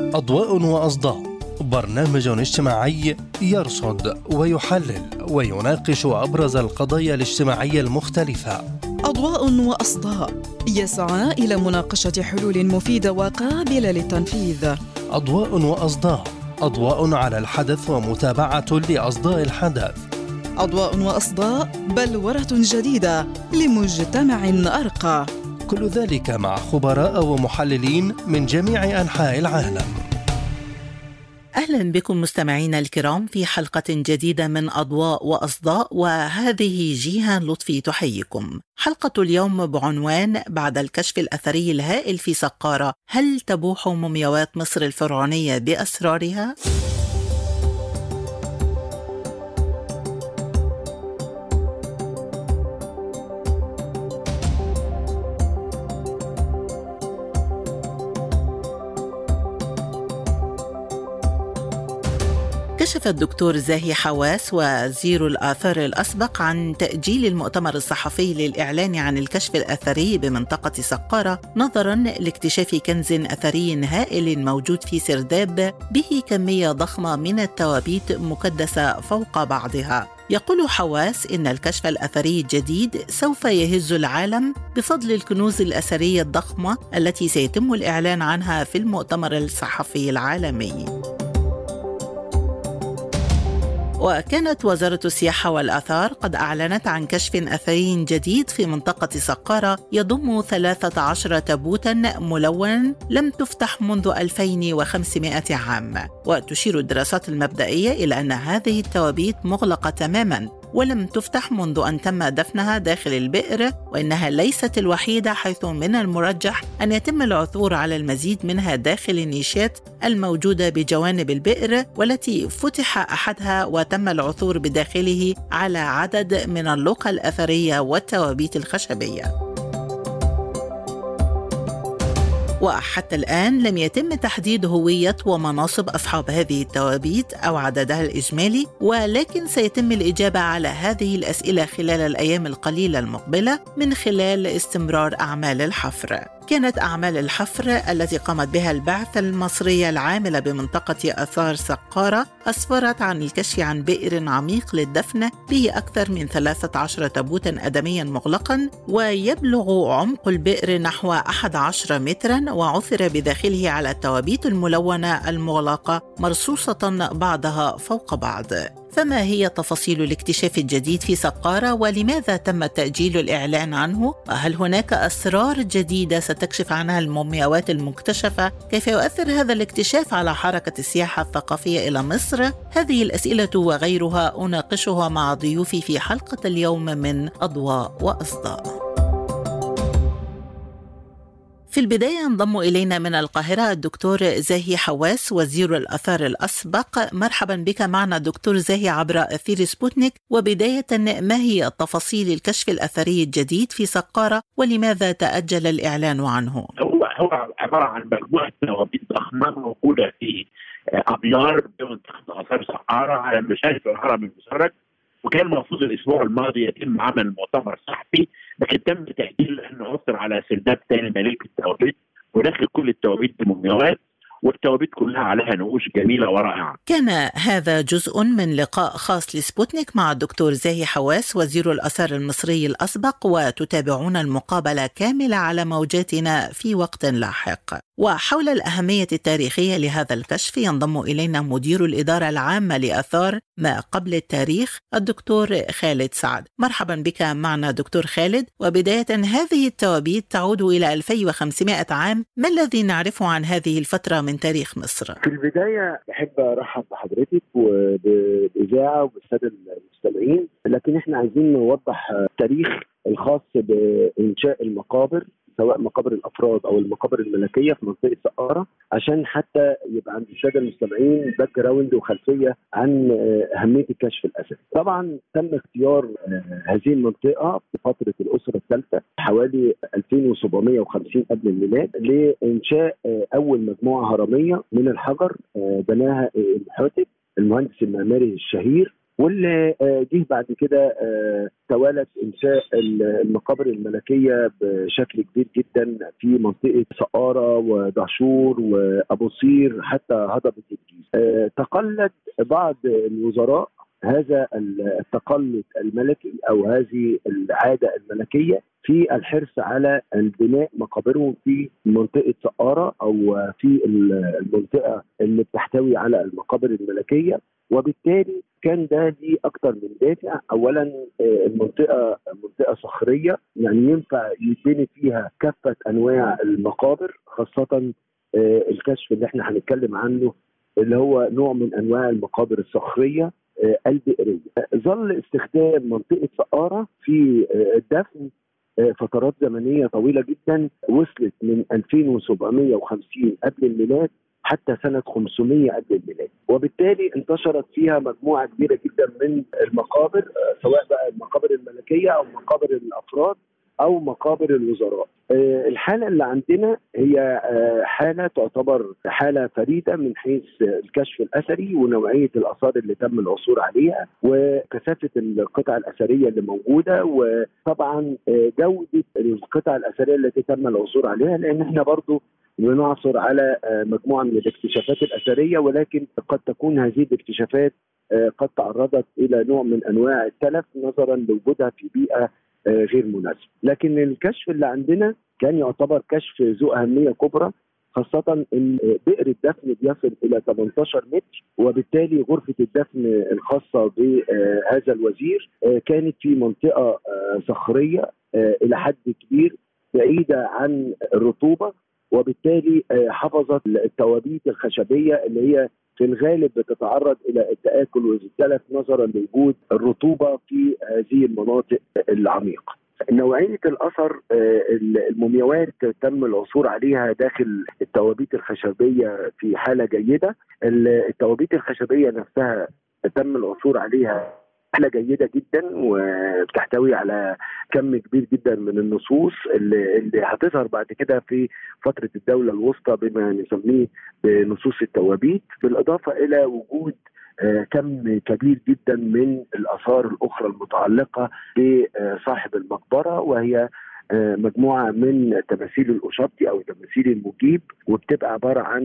أضواء وأصداء برنامج اجتماعي يرصد ويحلل ويناقش أبرز القضايا الاجتماعية المختلفة أضواء وأصداء يسعى إلى مناقشة حلول مفيدة وقابلة للتنفيذ أضواء وأصداء أضواء على الحدث ومتابعة لأصداء الحدث أضواء وأصداء بلورة جديدة لمجتمع أرقى كل ذلك مع خبراء ومحللين من جميع أنحاء العالم اهلا بكم مستمعينا الكرام في حلقه جديده من اضواء واصداء وهذه جيهان لطفي تحييكم. حلقه اليوم بعنوان بعد الكشف الاثري الهائل في سقاره هل تبوح مومياوات مصر الفرعونيه باسرارها؟ كشف الدكتور زاهي حواس وزير الآثار الأسبق عن تأجيل المؤتمر الصحفي للإعلان عن الكشف الأثري بمنطقة سقارة نظرا لاكتشاف كنز أثري هائل موجود في سرداب به كمية ضخمة من التوابيت مكدسة فوق بعضها يقول حواس إن الكشف الأثري الجديد سوف يهز العالم بفضل الكنوز الأثرية الضخمة التي سيتم الإعلان عنها في المؤتمر الصحفي العالمي. وكانت وزارة السياحة والآثار قد أعلنت عن كشف أثري جديد في منطقة سقارة يضم 13 تابوتا ملون لم تفتح منذ 2500 عام وتشير الدراسات المبدئية إلى أن هذه التوابيت مغلقة تماما ولم تفتح منذ أن تم دفنها داخل البئر وإنها ليست الوحيدة حيث من المرجح أن يتم العثور على المزيد منها داخل النيشات الموجودة بجوانب البئر والتي فتح أحدها وتم العثور بداخله على عدد من اللقى الأثرية والتوابيت الخشبية. وحتى الآن لم يتم تحديد هوية ومناصب أصحاب هذه التوابيت أو عددها الإجمالي ولكن سيتم الإجابة على هذه الأسئلة خلال الأيام القليلة المقبلة من خلال استمرار أعمال الحفر كانت أعمال الحفر التي قامت بها البعثة المصرية العاملة بمنطقة آثار سقارة أسفرت عن الكشف عن بئر عميق للدفن به أكثر من 13 تابوتا أدميا مغلقا ويبلغ عمق البئر نحو 11 مترا وعثر بداخله على التوابيت الملونة المغلقة مرصوصة بعضها فوق بعض فما هي تفاصيل الاكتشاف الجديد في سقارة ولماذا تم تأجيل الإعلان عنه؟ وهل هناك أسرار جديدة ستكشف عنها المومياوات المكتشفة؟ كيف يؤثر هذا الاكتشاف على حركة السياحة الثقافية إلى مصر؟ هذه الأسئلة وغيرها أناقشها مع ضيوفي في حلقة اليوم من أضواء وأصداء. في البداية انضم إلينا من القاهرة الدكتور زاهي حواس وزير الآثار الأسبق مرحبا بك معنا دكتور زاهي عبر أثير سبوتنيك وبداية ما هي تفاصيل الكشف الأثري الجديد في سقارة ولماذا تأجل الإعلان عنه؟ هو هو عبارة عن مجموعة توابيت ضخمة موجودة في أبيار بمنطقة آثار سقارة على مشارف الهرم المشترك وكان المفروض الاسبوع الماضي يتم عمل مؤتمر صحفي لكن تم تاجيل لانه عثر على سرداب ثاني ملك التوابيت وداخل كل التوابيت بمومياوات والتوابيت كلها عليها نقوش جميله ورائعه. كان هذا جزء من لقاء خاص لسبوتنيك مع الدكتور زاهي حواس وزير الاثار المصري الاسبق وتتابعون المقابله كامله على موجاتنا في وقت لاحق. وحول الاهميه التاريخيه لهذا الكشف ينضم الينا مدير الاداره العامه لاثار ما قبل التاريخ الدكتور خالد سعد. مرحبا بك معنا دكتور خالد وبدايه هذه التوابيت تعود الى 2500 عام، ما الذي نعرفه عن هذه الفتره من تاريخ مصر؟ في البدايه بحب ارحب بحضرتك وبالاذاعه وبالساده المستمعين لكن احنا عايزين نوضح التاريخ الخاص بانشاء المقابر سواء مقابر الافراد او المقابر الملكيه في منطقه سقاره عشان حتى يبقى عند الساده المستمعين باك جراوند وخلفيه عن اهميه الكشف الاثري. طبعا تم اختيار هذه المنطقه في فتره الاسره الثالثه حوالي 2750 قبل الميلاد لانشاء اول مجموعه هرميه من الحجر بناها المحاتب المهندس المعماري الشهير واللي آه، جه بعد كده آه، توالت انشاء المقابر الملكيه بشكل كبير جدا في منطقه سقاره ودهشور وابو صير حتى هضبه الجيز. آه، تقلد بعض الوزراء هذا التقلد الملكي او هذه العاده الملكيه في الحرص على البناء مقابرهم في منطقه سقاره او في المنطقه اللي بتحتوي على المقابر الملكيه وبالتالي كان ده ليه اكتر من دافع اولا آه، المنطقه منطقه صخريه يعني ينفع يتبني فيها كافه انواع المقابر خاصه آه، الكشف اللي احنا هنتكلم عنه اللي هو نوع من انواع المقابر الصخريه آه، البئريه ظل استخدام منطقه سقاره في الدفن فترات زمنيه طويله جدا وصلت من 2750 قبل الميلاد حتى سنة 500 قبل الميلاد وبالتالي انتشرت فيها مجموعة كبيرة جدا من المقابر آه، سواء بقى المقابر الملكية أو مقابر الأفراد او مقابر الوزراء. آه، الحاله اللي عندنا هي آه، حاله تعتبر حاله فريده من حيث الكشف الاثري ونوعيه الاثار اللي تم العثور عليها وكثافه القطع الاثريه اللي موجوده وطبعا جوده القطع الاثريه التي تم العثور عليها لان احنا برضو ونعثر على آه، مجموعه من الاكتشافات الاثريه ولكن قد تكون هذه الاكتشافات آه، قد تعرضت الى نوع من انواع التلف نظرا لوجودها في بيئه آه، غير مناسبه، لكن الكشف اللي عندنا كان يعتبر كشف ذو اهميه كبرى خاصة ان بئر الدفن بيصل الى 18 متر وبالتالي غرفة الدفن الخاصة بهذا الوزير كانت في منطقة صخرية الى حد كبير بعيدة عن الرطوبة وبالتالي آه، حفظت التوابيت الخشبيه اللي هي في الغالب بتتعرض الى التاكل والتلف نظرا لوجود الرطوبه في هذه المناطق العميقه. نوعيه الاثر آه، المومياوات تم العثور عليها داخل التوابيت الخشبيه في حاله جيده التوابيت الخشبيه نفسها تم العثور عليها حالة جيدة جدا وبتحتوي على كم كبير جدا من النصوص اللي, اللي هتظهر بعد كده في فترة الدولة الوسطى بما نسميه بنصوص التوابيت بالإضافة إلى وجود آه، كم كبير جدا من الآثار الأخرى المتعلقة بصاحب المقبرة وهي آه، مجموعه من تماثيل الأشطي او تماثيل المجيب وبتبقى عباره عن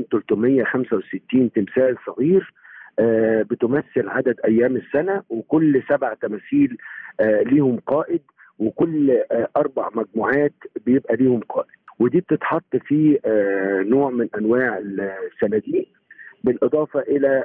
365 تمثال صغير آه، بتمثل عدد ايام السنه وكل سبع تماثيل آه، ليهم قائد وكل آه، اربع مجموعات بيبقى ليهم قائد ودي بتتحط في نوع من انواع الصناديق بالاضافه الى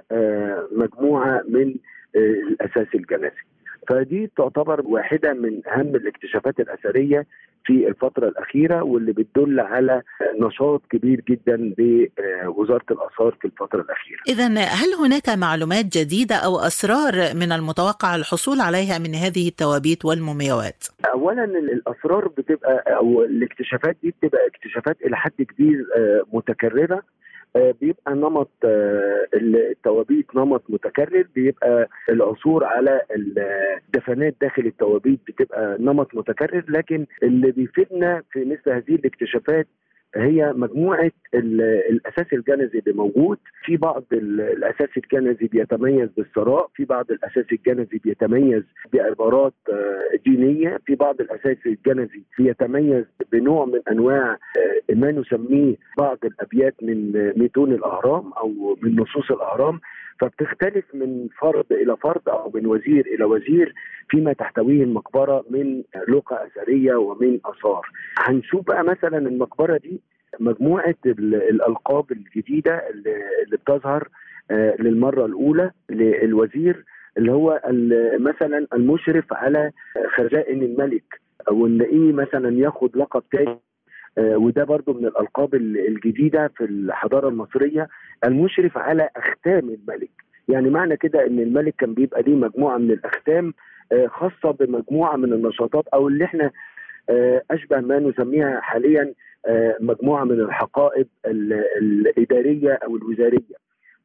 مجموعه من الاساس الجنازي فدي تعتبر واحده من اهم الاكتشافات الاثريه في الفترة الأخيرة واللي بتدل على نشاط كبير جدا بوزارة الآثار في الفترة الأخيرة إذا هل هناك معلومات جديدة أو أسرار من المتوقع الحصول عليها من هذه التوابيت والمومياوات؟ أولا الأسرار بتبقى أو الاكتشافات دي بتبقى اكتشافات إلى حد كبير آه، متكررة آه، بيبقى نمط آه، التوابيت نمط متكرر بيبقى العثور على الدفنات داخل التوابيت بتبقى نمط متكرر لكن اللي بيفيدنا في مثل هذه الاكتشافات هي مجموعه الاساس الجنزي اللي موجود في بعض الاساس الجنزي بيتميز بالثراء في بعض الاساس الجنزي بيتميز بعبارات آه، دينيه في بعض الاساس الجنزي بيتميز بنوع من انواع آه، ما نسميه بعض الابيات من ميتون الاهرام او من نصوص الاهرام فبتختلف من فرد الى فرد او من وزير الى وزير فيما تحتويه المقبره من لقى اثريه ومن اثار. هنشوف بقى مثلا المقبره دي مجموعه الالقاب الجديده اللي بتظهر آه، للمره الاولى للوزير اللي هو مثلا المشرف على خزائن الملك او نلاقيه مثلا ياخد لقب تاني آه، وده برضو من الالقاب الجديده في الحضاره المصريه المشرف على اختام الملك يعني معنى كده ان الملك كان بيبقى ليه مجموعه من الاختام آه، خاصه بمجموعه من النشاطات او اللي احنا آه، اشبه ما نسميها حاليا مجموعه من الحقائب الاداريه او الوزاريه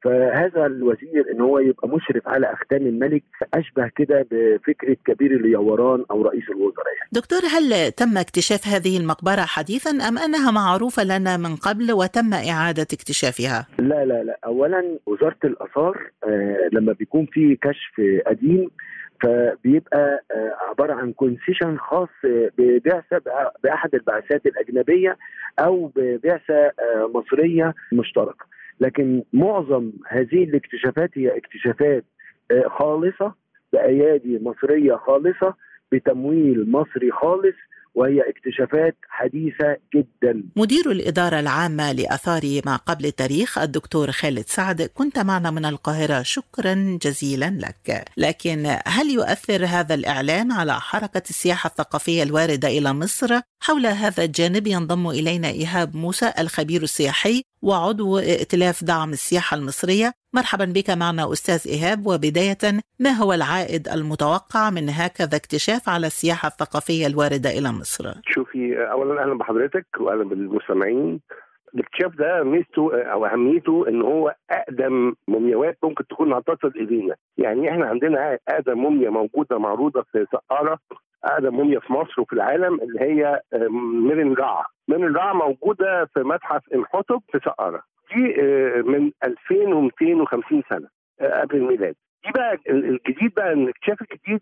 فهذا الوزير ان هو يبقى مشرف على اختام الملك اشبه كده بفكره كبير اليوران او رئيس الوزراء يعني. دكتور هل تم اكتشاف هذه المقبره حديثا ام انها معروفه لنا من قبل وتم اعاده اكتشافها؟ لا لا لا اولا وزاره الاثار آه لما بيكون في كشف قديم فبيبقى آه، عباره عن كونسيشن خاص ببعثه باحد البعثات الاجنبيه او ببعثه آه، مصريه مشتركه لكن معظم هذه الاكتشافات هي اكتشافات آه، خالصه بايادي مصريه خالصه بتمويل مصري خالص وهي اكتشافات حديثة جدا مدير الإدارة العامة لأثار ما قبل التاريخ الدكتور خالد سعد كنت معنا من القاهرة شكرا جزيلا لك لكن هل يؤثر هذا الإعلان على حركة السياحة الثقافية الواردة إلى مصر؟ حول هذا الجانب ينضم إلينا إيهاب موسى الخبير السياحي وعضو ائتلاف دعم السياحة المصرية مرحبا بك معنا أستاذ إيهاب وبداية ما هو العائد المتوقع من هكذا اكتشاف على السياحة الثقافية الواردة إلى مصر شوفي أولا أهلا بحضرتك وأهلا بالمستمعين الاكتشاف ده ميزته او اهميته ان هو اقدم مومياوات ممكن تكون هتصل الينا، يعني احنا عندنا اقدم موميا موجوده معروضه في سقاره اقدم موميا في مصر وفي العالم اللي هي ميرن رع ميرن رع موجوده في متحف امحتب في سقاره دي آه، من 2250 سنه آه، قبل الميلاد دي بقى الجديد بقى الاكتشاف الجديد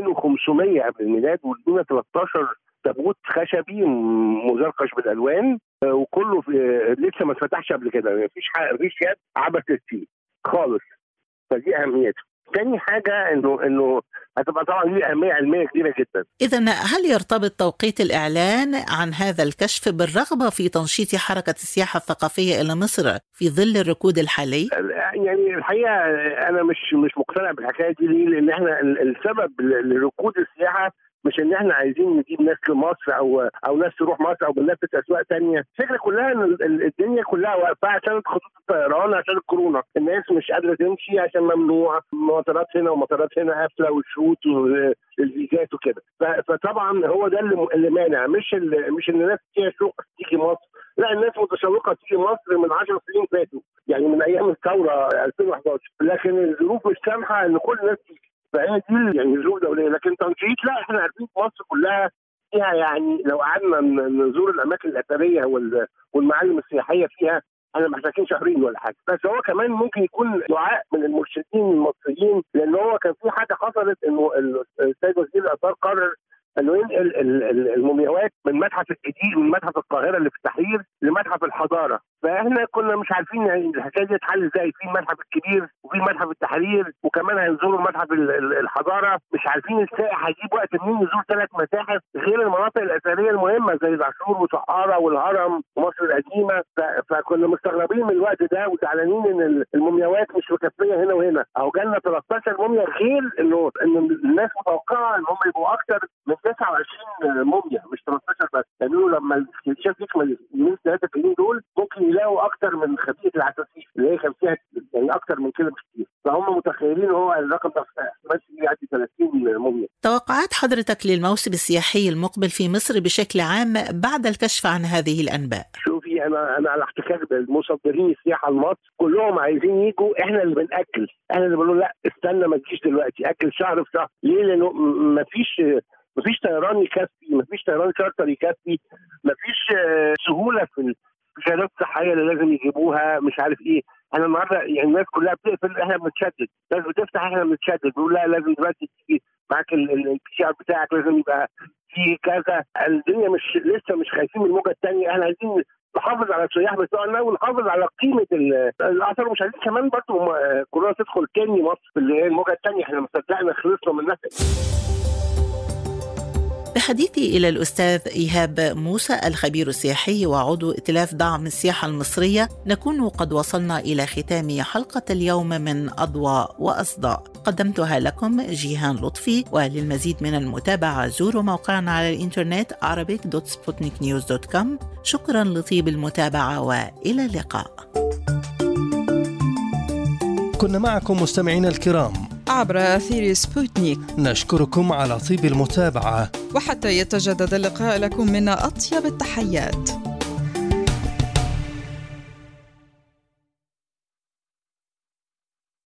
2500 قبل الميلاد ولقينا 13 تابوت خشبي مزرقش بالالوان آه، وكله في لسه ما اتفتحش قبل كده مفيش مفيش يد عبث فيه خالص فدي اهميته تاني حاجه انه انه هتبقى طبعا ليه اهميه علميه كبيره جدا. اذا هل يرتبط توقيت الاعلان عن هذا الكشف بالرغبه في تنشيط حركه السياحه الثقافيه الى مصر في ظل الركود الحالي؟ يعني الحقيقه انا مش مش مقتنع بالحكايه دي ليه؟ لان احنا السبب لركود السياحه مش ان احنا عايزين نجيب ناس لمصر او او ناس تروح مصر او بننافس اسواق ثانيه، الفكره كلها ان الدنيا كلها واقفه عشان خطوط الطيران عشان الكورونا، الناس مش قادره تمشي عشان ممنوع مطارات هنا ومطارات هنا قافله والشروط والفيزات وكده، فطبعا هو ده اللي, اللي مانع مش اللي مش ان الناس فيها شوق تيجي مصر، لا الناس متشوقه تيجي مصر من 10 سنين فاتوا، يعني من ايام الثوره 2011 لكن الظروف مش سامحه ان كل الناس تيجي فهي دي يعني ظروف دوليه لكن تنشيط لا احنا عارفين مصر كلها فيها يعني لو قعدنا نزور الاماكن الاثريه والمعالم السياحيه فيها احنا محتاجين شهرين ولا حاجه بس هو كمان ممكن يكون دعاء من المرشدين المصريين لان هو كان في حاجه حصلت انه السيد وزير الاثار قرر انه ينقل المومياوات من متحف الجديد من متحف القاهره اللي في التحرير لمتحف الحضاره فاحنا كنا مش عارفين يعني الحكايه دي تتحل ازاي في المتحف الكبير وفي متحف التحرير وكمان هينزوروا متحف الحضاره مش عارفين السائح هيجيب وقت منين يزور ثلاث متاحف غير المناطق الاثريه المهمه زي العاشور وسقاره والهرم ومصر القديمه فكنا مستغربين من الوقت ده وزعلانين ان المومياوات مش مكفيه هنا وهنا او جالنا 13 موميا غير انه ان الناس متوقعه ان هم يبقوا اكثر من 29 موميا مش 13 بس يعني لما الاكتشاف يكمل من ثلاثه سنين دول ممكن يلاقوا اكتر من خبيئه العساسيس اللي هي كان فيها يعني اكتر من كده بكتير فهم متخيلين هو الرقم ده احتمال يعدي 30 موميا توقعات حضرتك للموسم السياحي المقبل في مصر بشكل عام بعد الكشف عن هذه الانباء شوفي انا انا على احتكاك بالمصدرين السياحه لمصر كلهم عايزين يجوا احنا اللي بناكل احنا اللي بنقول لا استنى ما تجيش دلوقتي اكل شهر في شهر ليه لانه ما فيش مفيش طيران يكفي مفيش طيران شارتر يكفي مفيش آه، سهوله في الشهادات الصحيه اللي لازم يجيبوها مش عارف ايه انا النهارده يعني الناس كلها بتقفل احنا بنتشدد الناس بتفتح احنا بنتشدد بيقول لا لازم دلوقتي تيجي معاك البي سي ار بتاعك لازم يبقى في كذا الدنيا مش لسه مش خايفين من الموجه الثانيه احنا عايزين نحافظ على السياح بتوعنا ونحافظ على قيمه الاثار ومش عايزين كمان برضه كورونا تدخل تاني مصر في الموجه الثانيه احنا مصدقنا خلصنا منها بحديثي إلى الأستاذ إيهاب موسى الخبير السياحي وعضو ائتلاف دعم السياحة المصرية نكون قد وصلنا إلى ختام حلقة اليوم من أضواء وأصداء قدمتها لكم جيهان لطفي وللمزيد من المتابعة زوروا موقعنا على الإنترنت arabic.sputniknews.com شكرا لطيب المتابعة وإلى اللقاء كنا معكم مستمعينا الكرام عبر أثير سبوتنيك نشكركم على طيب المتابعة وحتى يتجدد اللقاء لكم منا أطيب التحيات